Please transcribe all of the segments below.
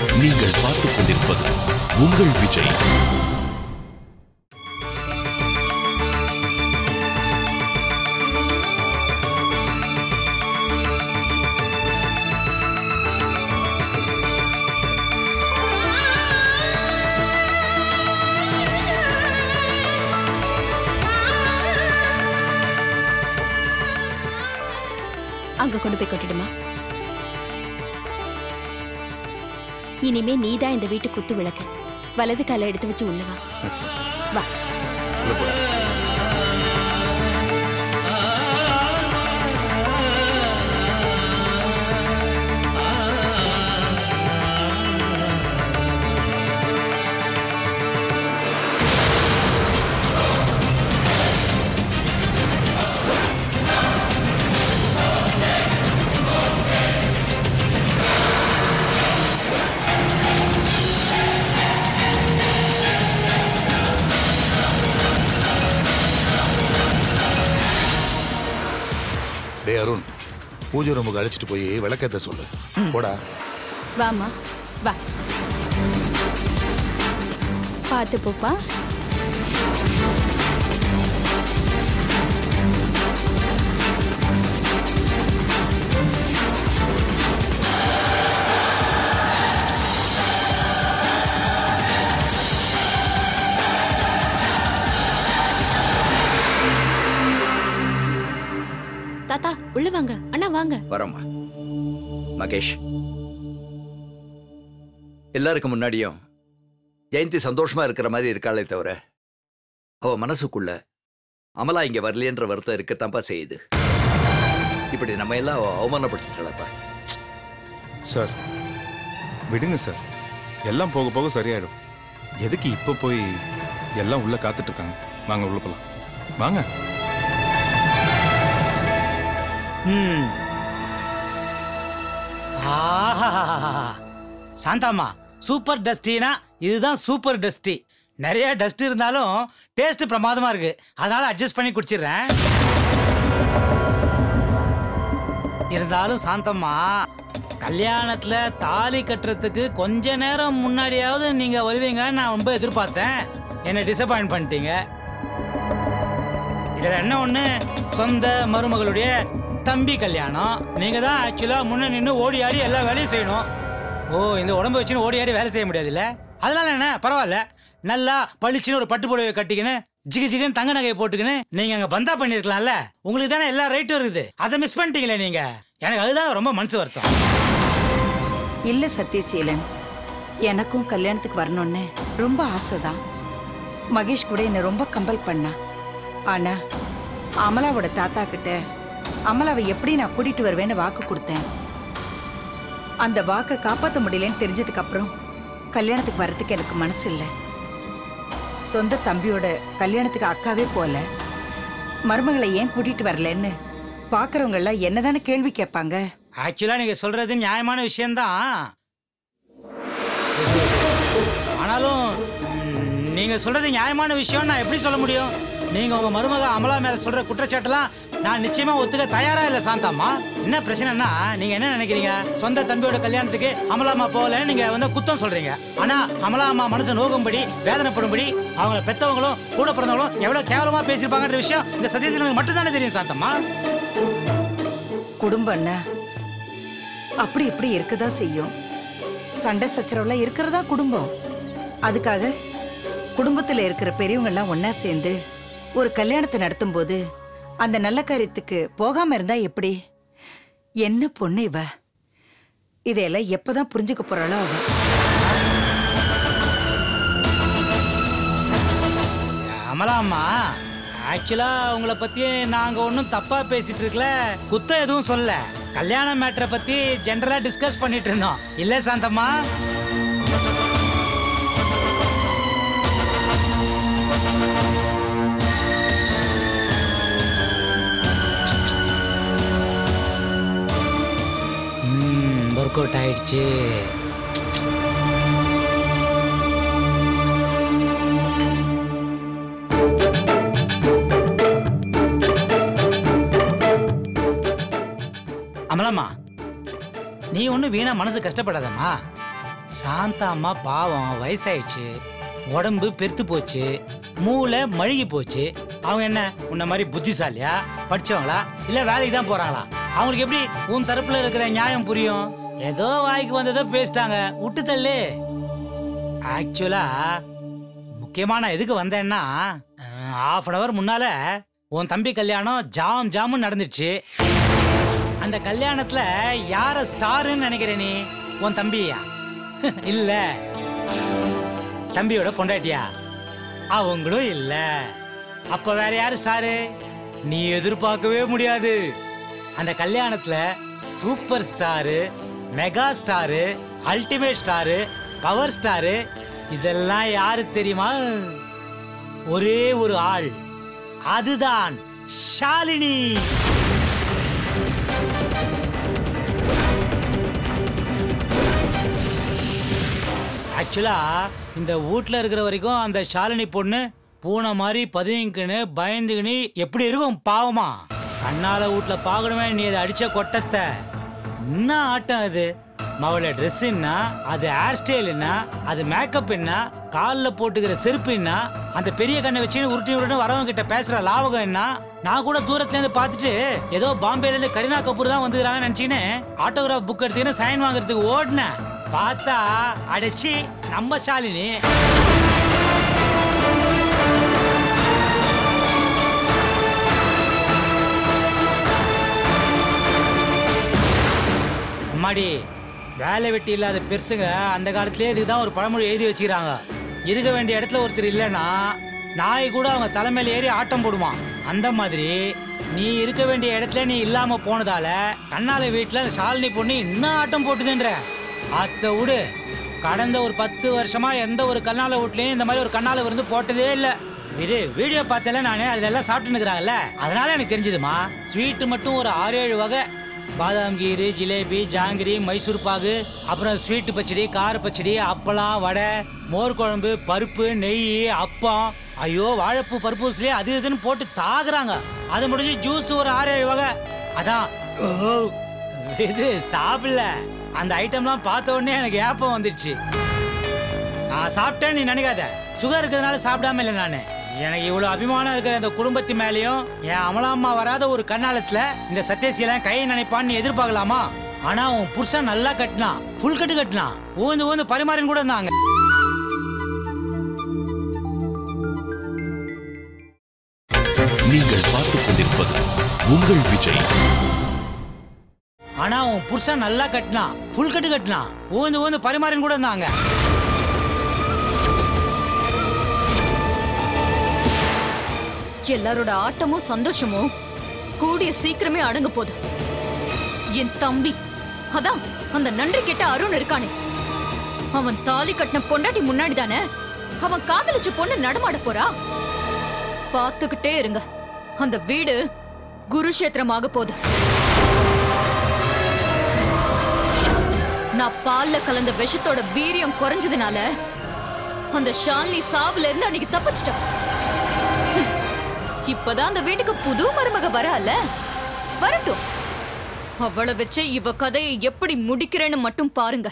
நீங்கள் பார்த்துக் கொண்டிருப்பது உங்கள் விஜய் அங்க கொண்டு போய் கொட்டிடுமா இனிமே நீதான் இந்த வீட்டு குத்து விளக்கு வலது காலை எடுத்து வச்சு உள்ள வா வா உள்ள போடா. டேய் அருண் பூஜை ரூமுக்கு அழைச்சிட்டு போய் விளக்கேத்த சொல்லு போடா வாமா வா பார்த்து போப்பா தாத்தா உள்ள வாங்க அண்ணா வாங்க வரம்மா மகேஷ் எல்லாருக்கும் முன்னாடியும் ஜெயந்தி சந்தோஷமா இருக்கிற மாதிரி இருக்காளே தவிர அவ மனசுக்குள்ள அமலா இங்க வரலையன்ற வருத்தம் இருக்கத்தான்ப்பா செய்யுது இப்படி நம்ம எல்லாம் அவ அவமானப்படுத்திட்டாளப்பா சார் விடுங்க சார் எல்லாம் போக போக சரியாயிடும் எதுக்கு இப்போ போய் எல்லாம் உள்ள காத்துட்டு இருக்காங்க வாங்க உள்ள போலாம் வாங்க ம். ஆஹாஹாஹாஹா. சாந்தாம்மா சூப்பர் டஸ்டினா இதுதான் சூப்பர் டஸ்டி நிறைய டஸ்ட் இருந்தாலும் டேஸ்ட் பிரமாதமா இருக்கு அதனால அட்ஜஸ்ட் பண்ணி குடிச்சிடுறேன் இருந்தாலும் சாந்தம்மா கல்யாணத்துல தாலி கட்டுறதுக்கு கொஞ்ச நேரம் முன்னாடியாவது நீங்க வருவீங்கன்னு நான் ரொம்ப எதிர்பார்த்தேன் என்னை டிசப்பாயிண்ட் பண்ணிட்டீங்க இதுல என்ன ஒண்ணு சொந்த மருமகளுடைய தம்பி கல்யாணம் நீங்க தான் ஆக்சுவலா முன்ன நின்று ஓடி ஆடி எல்லா வேலையும் செய்யணும் ஓ இந்த உடம்ப வச்சுன்னு ஓடி ஆடி வேலை செய்ய முடியாதுல்ல அதனால என்ன பரவாயில்ல நல்லா பளிச்சுன்னு ஒரு பட்டு புடவை கட்டிக்கின்னு ஜிகு ஜிகுன்னு தங்க நகையை போட்டுக்கின்னு நீங்க அங்க பந்தா பண்ணிருக்கலாம்ல உங்களுக்கு தானே எல்லா ரைட்டும் இருக்குது அதை மிஸ் பண்ணிட்டீங்களே நீங்க எனக்கு அதுதான் ரொம்ப மனசு வருத்தம் இல்ல சத்யசீலன் எனக்கும் கல்யாணத்துக்கு வரணும்னு ரொம்ப ஆசைதான் மகேஷ் கூட என்னை ரொம்ப கம்பல் பண்ணா ஆனா அமலாவோட தாத்தா கிட்ட அமலாவை எப்படி நான் கூட்டிட்டு வருவேன்னு வாக்கு கொடுத்தேன் அந்த வாக்கை காப்பாற்ற முடியலன்னு தெரிஞ்சதுக்கு அப்புறம் கல்யாணத்துக்கு வர்றதுக்கு எனக்கு மனசு இல்லை சொந்த தம்பியோட கல்யாணத்துக்கு அக்காவே போல மருமகளை ஏன் கூட்டிட்டு வரலன்னு பாக்குறவங்க எல்லாம் என்னதானே கேள்வி கேட்பாங்க ஆக்சுவலா நீங்க சொல்றது நியாயமான விஷயம்தான் ஆனாலும் ம், நீங்க சொல்றது நியாயமான விஷயம் நான் எப்படி சொல்ல முடியும் நீங்க உங்க மருமக அமலா மேல சொல்ற குற்றச்சாட்டுலாம் நான் நிச்சயமா ஒத்துக்க தயாரா இல்ல சாந்தாம்மா என்ன பிரச்சனைனா நீங்க என்ன நினைக்கிறீங்க சொந்த தம்பியோட கல்யாணத்துக்கு அமலாமா போகல நீங்க வந்து குத்தம் சொல்றீங்க ஆனா அமலா அம்மா மனசு நோகும்படி வேதனைப்படும்படி அவங்கள பெத்தவங்களும் கூட பிறந்தவங்களும் எவ்வளவு கேவலமா பேசியிருப்பாங்கன்ற விஷயம் இந்த சதீசனுக்கு மட்டும் தானே தெரியும் சாந்தம்மா குடும்பம்னா அப்படி இப்படி இருக்கதான் செய்யும் சண்டை சச்சரவுலாம் இருக்கிறதா குடும்பம் அதுக்காக குடும்பத்துல இருக்கிற பெரியவங்க எல்லாம் ஒண்ணா சேர்ந்து ஒரு கல்யாணத்தை நடத்தும் போது அந்த நல்ல காரியத்துக்கு போகாம இருந்தா எப்படி என்ன பொண்ணு இவ இதையெல்லாம் எப்பதான் புரிஞ்சுக்க போறாளோ அவ அமலாம்மா ஆக்சுவலா உங்களை பத்தி நாங்க ஒன்றும் தப்பா பேசிட்டு இருக்கல குத்தம் எதுவும் சொல்ல கல்யாண மேட்டரை பத்தி ஜென்ரலா டிஸ்கஸ் பண்ணிட்டு இருந்தோம் இல்ல சாந்தம்மா ஒர்க் அவுட் ஆயிடுச்சு அமலாம்மா நீ ஒன்றும் வீணா மனசு கஷ்டப்படாதம்மா சாந்தா அம்மா பாவம் வயசாயிடுச்சு உடம்பு பெருத்து போச்சு மூளை மழுகி போச்சு அவங்க என்ன உன்ன மாதிரி புத்திசாலியா படிச்சவங்களா இல்ல வேலைக்கு தான் போறாங்களா அவங்களுக்கு எப்படி உன் தரப்புல இருக்கிற நியாயம் புரியும் ஏதோ வாய்க்கு வந்ததோ பேசிட்டாங்க விட்டு தள்ளு ஆக்சுவலா முக்கியமா நான் எதுக்கு வந்தேன்னா ஹாஃப் அன் அவர் முன்னால உன் தம்பி கல்யாணம் ஜாம் ஜாமுன்னு நடந்துச்சு அந்த கல்யாணத்துல யார ஸ்டாருன்னு நினைக்கிற நீ உன் தம்பியா இல்ல தம்பியோட பொண்டாட்டியா அவங்களும் இல்ல அப்ப வேற யாரு ஸ்டாரு நீ எதிர்பார்க்கவே முடியாது அந்த கல்யாணத்துல super star mega star ultimate star power star இதெல்லாம் யாரு தெரியுமா ஒரே ஒரு ஆள் அதுதான் ஷாலினி ஆக்சுவலா இந்த வீட்ல இருக்கிற வரைக்கும் அந்த ஷாலினி பொண்ணு பூனை மாதிரி பதுங்கிக்கின்னு பயந்துக்கின்னு எப்படி இருக்கும் பாவமா கண்ணால வீட்ல பார்க்கணுமே நீ அதை அடிச்ச கொட்டத்தை என்ன ஆட்டம் அது மவள ட்ரெஸ் என்ன அது ஹேர் ஸ்டைல் என்ன அது மேக்கப் என்ன காலில் போட்டுக்கிற செருப்பு என்ன அந்த பெரிய கண்ணை வச்சு உருட்டி உருட்டி வரவங்க கிட்ட பேசுற லாவகம் என்ன நான் கூட தூரத்துல இருந்து பார்த்துட்டு ஏதோ பாம்பேல இருந்து கரீனா கபூர் தான் வந்துக்கிறாங்கன்னு நினைச்சின்னு ஆட்டோகிராஃப் புக் எடுத்துக்கின்னு சைன் வாங்குறதுக்கு ஓடினேன் பார்த்தா அடைச்சி நம்ம ஷாலினி அம்மாடி வேலை வெட்டி இல்லாத பெருசுங்க அந்த காலத்திலே இதுக்கு தான் ஒரு பழமொழி எழுதி வச்சுக்கிறாங்க இருக்க வேண்டிய இடத்துல ஒருத்தர் இல்லைன்னா நாய் கூட அவங்க தலைமையில ஏறி ஆட்டம் போடுவான் அந்த மாதிரி நீ இருக்க வேண்டிய இடத்துல நீ இல்லாம போனதால கண்ணால வீட்டுல அந்த ஷாலினி பொண்ணு இன்னும் ஆட்டம் போட்டுதுன்ற அத்தை விடு கடந்த ஒரு பத்து வருஷமா எந்த ஒரு கண்ணால வீட்லயும் இந்த மாதிரி ஒரு கண்ணால விருந்து போட்டதே இல்ல இது வீடியோ பார்த்தல நானு அதுல எல்லாம் சாப்பிட்டு இருக்கிறாங்கல்ல அதனால எனக்கு தெரிஞ்சதுமா ஸ்வீட் மட்டும் ஒரு ஆறு ஏழு வகை பாதாம் கீரு ஜிலேபி ஜாங்கிரி மைசூர் பாகு அப்புறம் ஸ்வீட்டு பச்சடி கார பச்சடி அப்பளம் வடை மோர் குழம்பு பருப்பு நெய் அப்பம் ஐயோ வாழைப்பூ பருப்பூஸ்லயே அது இதுன்னு போட்டு தாகுறாங்க அது முடிஞ்சு ஜூஸ் ஒரு ஆறு ஏழு வகை அதான் ஓ, இது சாப்பிடல அந்த ஐட்டம்லாம் பார்த்த உடனே எனக்கு ஏப்பம் வந்துடுச்சு நான் சாப்பிட்டேன் நீ நினைக்காத சுகர் இருக்கிறதுனால சாப்பிடாம இல்லை நானு எனக்கு இவ்வளவு அபிமானம் இருக்கிற இந்த குடும்பத்து மேலயும் என் அமலாம்மா வராத ஒரு கண்ணாலத்துல இந்த சத்யசீலன் கை நினைப்பான்னு நீ எதிர்பார்க்கலாமா ஆனா உன் புருஷன் நல்லா கட்டினான் ஃபுல் கட்டு கட்டினான் ஊந்து ஊந்து பரிமாறின்னு கூட இருந்தாங்க நீங்கள் பார்த்துக் கொண்டிருப்பது உங்கள் விஜய் ஆனா உன் புருஷன் நல்லா கட்டினான் ஃபுல் கட்டு கட்டினான் ஊந்து ஊந்து பரிமாறின்னு கூட இருந்தாங்க எல்லாரோட ஆட்டமும் சந்தோஷமும் கூடிய சீக்கிரமே அடங்க போகுது என் தம்பி அதான் அந்த நன்றி கெட்ட அருண் இருக்கானே அவன் தாலி கட்டின பொண்டாட்டி முன்னாடி தானே அவன் காதலிச்ச பொண்ணு நடமாட போறா பார்த்துக்கிட்டே இருங்க அந்த வீடு குருஷேத்திரமாக போகுது நான் பால்ல கலந்த விஷத்தோட வீரியம் குறைஞ்சதுனால அந்த ஷாலினி சாவுல இருந்து அன்னைக்கு தப்பிச்சிட்டான் இப்பதான் அந்த வீட்டுக்கு புது மருமக வரால வரட்டும் அவளை வச்சு இவ கதையை எப்படி முடிக்கிறேன்னு மட்டும் பாருங்க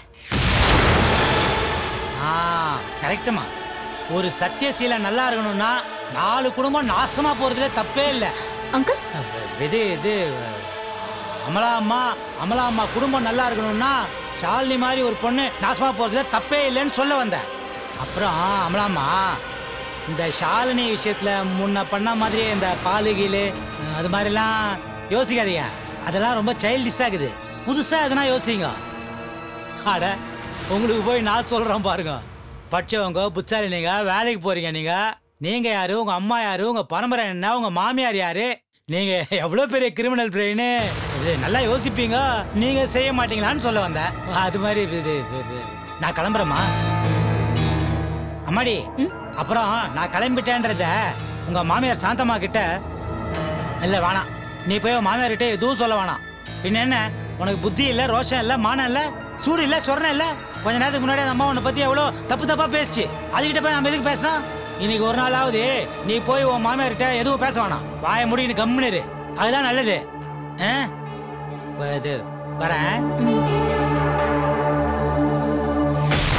ஆ கரெக்டுமா ஒரு சத்தியசீலன் நல்லா இருக்கணும்னா நாலு குடும்பம் நாசமா போறதுல தப்பே இல்லை அங்கிள் இது இது அமலா அம்மா அமலா அம்மா குடும்பம் நல்லா இருக்கணும்னா ஷாலினி மாதிரி ஒரு பொண்ணு நாசமா போறதுல தப்பே இல்லைன்னு சொல்ல வந்தேன் அப்புறம் அமலாம்மா இந்த ஷாலினி விஷயத்துல முன்ன பண்ண மாதிரி இந்த பாலு கீழு அது மாதிரிலாம் யோசிக்காதீங்க அதெல்லாம் ரொம்ப சைல்டிஷாக இருக்குது புதுசா எதனா யோசிங்க அட உங்களுக்கு போய் நான் சொல்றேன் பாருங்க படிச்சவங்க புத்தாலி நீங்க வேலைக்கு போறீங்க நீங்க நீங்க யாரு உங்க அம்மா யாரு உங்க பரம்பரை என்ன உங்க மாமியார் யாரு நீங்க எவ்வளவு பெரிய கிரிமினல் பிரெயின் இது நல்லா யோசிப்பீங்க நீங்க செய்ய மாட்டீங்களான்னு சொல்ல வந்தேன் அது மாதிரி இது- இது- இது- இது. நான் கிளம்புறேம்மா அம்மாடி அப்புறம் நான் கிளம்பிட்டேன்றத உங்க மாமியார் சாந்தம்மா கிட்ட இல்ல வேணாம் நீ போய் உன் மாமியார் கிட்ட எதுவும் சொல்ல வேணாம் பின்ன என்ன உனக்கு புத்தி இல்ல ரோஷம் இல்ல மானம் இல்ல சூடு இல்ல சொரணம் இல்ல கொஞ்ச நேரத்துக்கு முன்னாடி அந்த அம்மா உன்னை பத்தி எவ்வளவு தப்பு தப்பா பேசுச்சு அதுகிட்ட போய் நம்ம எதுக்கு பேசணும் இன்னைக்கு ஒரு நாளாவது நீ போய் உன் மாமியார் கிட்ட எதுவும் பேச வேணாம் வாய முடி நீ கம்முன்னு இரு. அதுதான் நல்லது ஆ? இப்ப இது வரேன்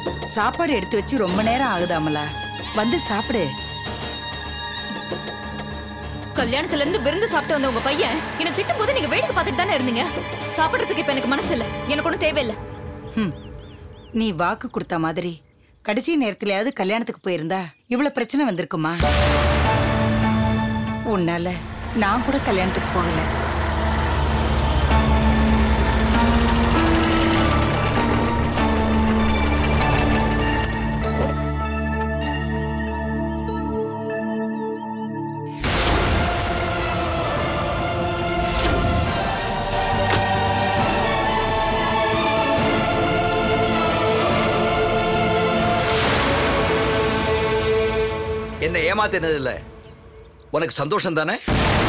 சாப்பாடு எடுத்து வச்சு ரொம்ப நேரம் ஆகுது அமலா வந்து சாப்பிடு கல்யாணத்துல இருந்து விருந்து சாப்பிட்டு வந்த உங்க பையன் என்ன திட்டும் போது நீங்க வேடிக்கை பார்த்துட்டு தானே இருந்தீங்க சாப்பிடுறதுக்கு இப்ப எனக்கு மனசு இல்ல எனக்கு ஒண்ணும் தேவையில்லை ஹம். நீ வாக்கு கொடுத்த மாதிரி கடைசி நேரத்திலயாவது கல்யாணத்துக்கு போயிருந்தா இவ்வளவு பிரச்சனை வந்திருக்குமா உன்னால நான் கூட கல்யாணத்துக்கு போகல என்ன ஏமாத்தினது இல்ல உனக்கு சந்தோஷம் தானே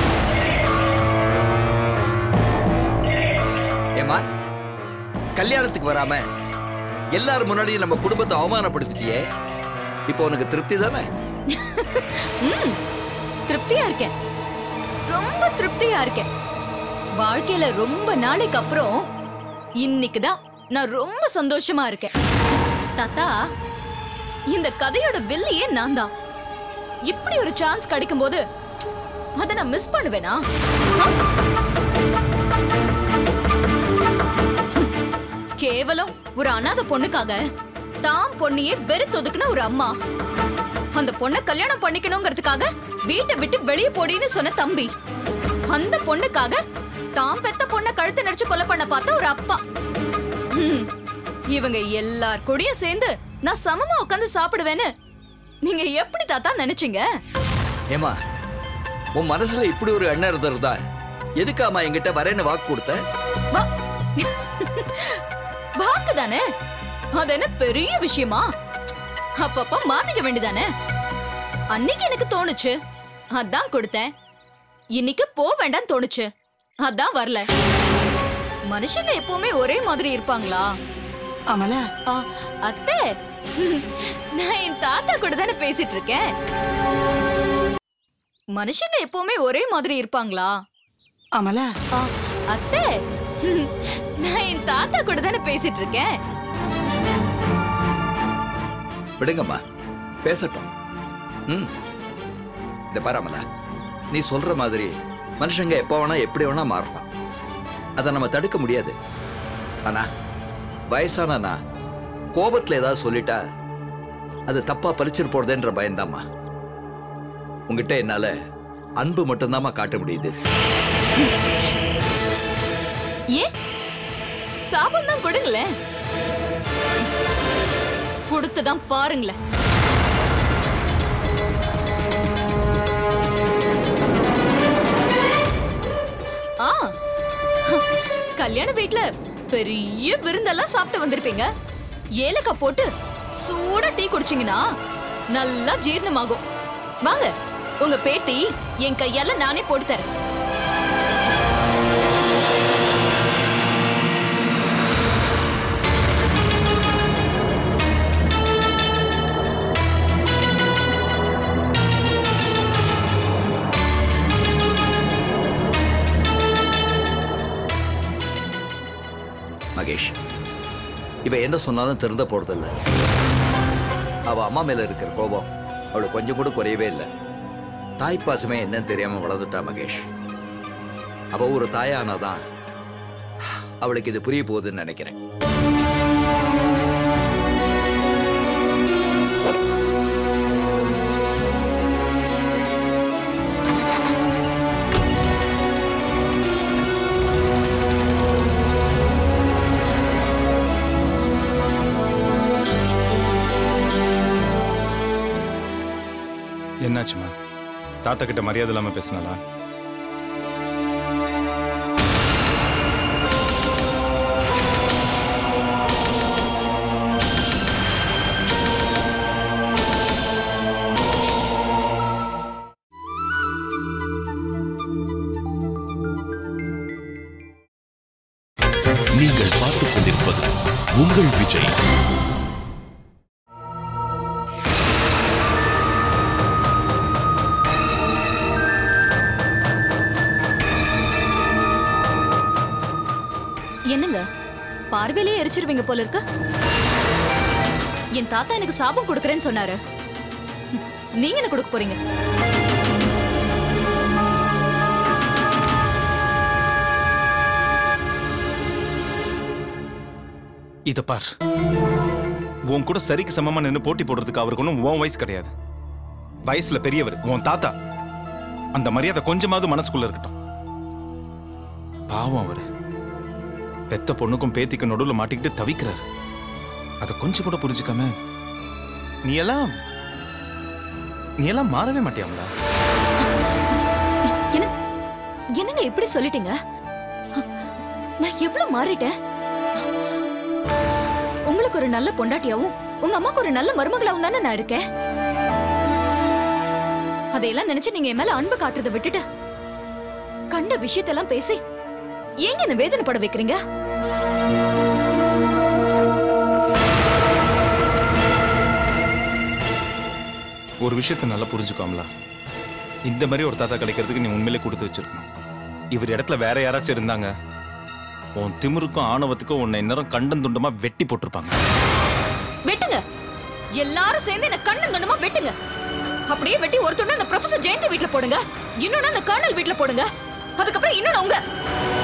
ஏமா கல்யாணத்துக்கு வராம எல்லாரும் முன்னாடியும் நம்ம குடும்பத்தை அவமானப்படுத்திட்டியே இப்போ உனக்கு திருப்தி தானே ம் திருப்தியா இருக்கேன் ரொம்ப திருப்தியா இருக்கேன் வாழ்க்கையில ரொம்ப நாளைக்கு அப்புறம் இன்னைக்கு தான் நான் ரொம்ப சந்தோஷமா இருக்கேன் தாத்தா இந்த கதையோட வில்லியே நான் தான் இப்படி ஒரு சான்ஸ் கிடைக்கும்போது அதை நான் மிஸ் பண்ணுவேனா ஆ? கேவலம் ஒரு அனாதை பொண்ணுக்காக தாம் பொண்ணையே வெறுத்து ஒதுக்குன ஒரு அம்மா அந்த பொண்ணை கல்யாணம் பண்ணிக்கணுங்கிறதுக்காக வீட்டை விட்டு வெளியே போடின்னு சொன்ன தம்பி அந்த பொண்ணுக்காக தாம் பெத்த பொண்ணை கழுத்து நடிச்சு கொலை பண்ண பார்த்த ஒரு அப்பா ஹம், இவங்க எல்லார் கூடயும் சேர்ந்து நான் சமமா உட்காந்து சாப்பிடுவேன்னு நீங்க எப்படி தாத்தா நினைச்சீங்க ஏமா உன் மனசுல இப்படி ஒரு எண்ணம் இருந்திருந்தா எதுக்காமா என்கிட்ட வரேன்னு வாக்கு கொடுத்த வா- வாக்கு தானே அது என்ன பெரிய விஷயமா அப்பப்ப மாத்திக்க வேண்டியதானே அன்னைக்கு எனக்கு தோணுச்சு அதான் கொடுத்தேன் இன்னைக்கு போ வேண்டாம் தோணுச்சு அதான் வரல மனுஷங்க எப்பவுமே ஒரே மாதிரி இருப்பாங்களா அமலா ஆ, அத்தை நான் என் தாத்தா கூட தானே பேசிட்டு இருக்கேன் மனுஷங்க எப்பவுமே ஒரே மாதிரி இருப்பாங்களா அமலா ஆ, அத்தை நான் என் தாத்தா கூட தானே பேசிட்டு இருக்கேன் விடுங்கம்மா பேசட்டும் ம் இந்த பாராமலா நீ சொல்ற மாதிரி மனுஷங்க எப்போ வேணா எப்படி வேணா மாறலாம் அதை நம்ம தடுக்க முடியாது ஆனா வயசான நான் கோபத்துல ஏதாவது சொல்லிட்டா அது தப்பா பறிச்சுட்டு போறதுன்ற பயந்தாம்மா உங்ககிட்ட என்னால அன்பு மட்டும்தாம்மா காட்ட முடியுது ஏன் சாபம் தான் கொடுங்களேன் கொடுத்துதான் பாருங்களேன் ஆ கல்யாண வீட்ல பெரிய விருந்தெல்லாம் சாப்பிட்டு வந்திருப்பீங்க ஏலக்காய் போட்டு சூடா டீ குடிச்சீங்கன்னா நல்லா ஜீரணமாகும் வாங்க உங்க பேத்தி என் கையால நானே போட்டு தரேன் மகேஷ் இவ என்ன சொன்னாலும் திருந்த போறதில்ல அவ அம்மா மேல இருக்கிற கோபம் அவளுக்கு கொஞ்சம் கூட குறையவே இல்லை தாய் பாசமே என்னன்னு தெரியாம வளர்ந்துட்டா மகேஷ் அவ ஒரு தாயானாதான் அவளுக்கு இது புரிய போகுதுன்னு நினைக்கிறேன் என்னாச்சுமா தாத்தா கிட்ட மரியாதை இல்லாம பேசினாலா நீங்கள் பார்த்துக் கொண்டிருப்பது உங்கள் விஜய் என்னங்க பார்வையிலே எரிச்சிருவீங்க போல இருக்கு என் தாத்தா எனக்கு சாபம் கொடுக்கறேன்னு சொன்னாரு ம், நீங்க என்ன கொடுக்க போறீங்க இத பார் உன் கூட சரிக்கு சமமா நின்று போட்டி போடுறதுக்கு அவருக்கு ஒன்றும் உன் வயசு கிடையாது வயசுல பெரியவர் உன் தாத்தா அந்த மரியாதை கொஞ்சமாவது மனசுக்குள்ள இருக்கட்டும் பாவம் அவரு பெத்த பொண்ணுக்கும் பேத்திக்கும் நடுவுல மாட்டிக்கிட்டு தவிக்கிறாரு அதை கொஞ்சம் கூட புரிஞ்சுக்காம நீ எல்லாம் நீ எல்லாம் மாறவே மாட்டியாங்களா என்ன என்னங்க இப்படி சொல்லிட்டீங்க நான் எவ்வளவு மாறிட்டேன் உங்களுக்கு ஒரு நல்ல பொண்டாட்டியாவும் உங்க அம்மாக்கு ஒரு நல்ல மருமகளாவும் தானே நான் இருக்கேன் அதையெல்லாம் நினைச்சு நீங்க என் மேல அன்பு காட்டுறதை விட்டுட்டு கண்ட விஷயத்தெல்லாம் பேசி ஏங்க என்ன வேதனைப்பட வைக்கிறீங்க ஒரு விஷயத்த நல்லா புரிஞ்சுக்கோம்ல இந்த மாதிரி ஒரு தாத்தா கிடைக்கிறதுக்கு நீ உண்மையிலே கொடுத்து வச்சிருக்கணும் இவர் இடத்துல வேற யாராச்சும் இருந்தாங்க உன் திமிருக்கும் ஆணவத்துக்கும் உன்னை இந்நேரம் கண்டம் துண்டமா வெட்டி போட்டிருப்பாங்க வெட்டுங்க எல்லாரும் சேர்ந்து என்ன கண்ணன் கண்ணமா வெட்டுங்க அப்படியே வெட்டி ஒரு துண்டு அந்த ப்ரொஃபசர் ஜெயந்தி வீட்ல போடுங்க இன்னொன்னு அந்த கர்னல் வீட்ல போடுங்க அதுக்கப்புறம் இன்னொன்னு உங்க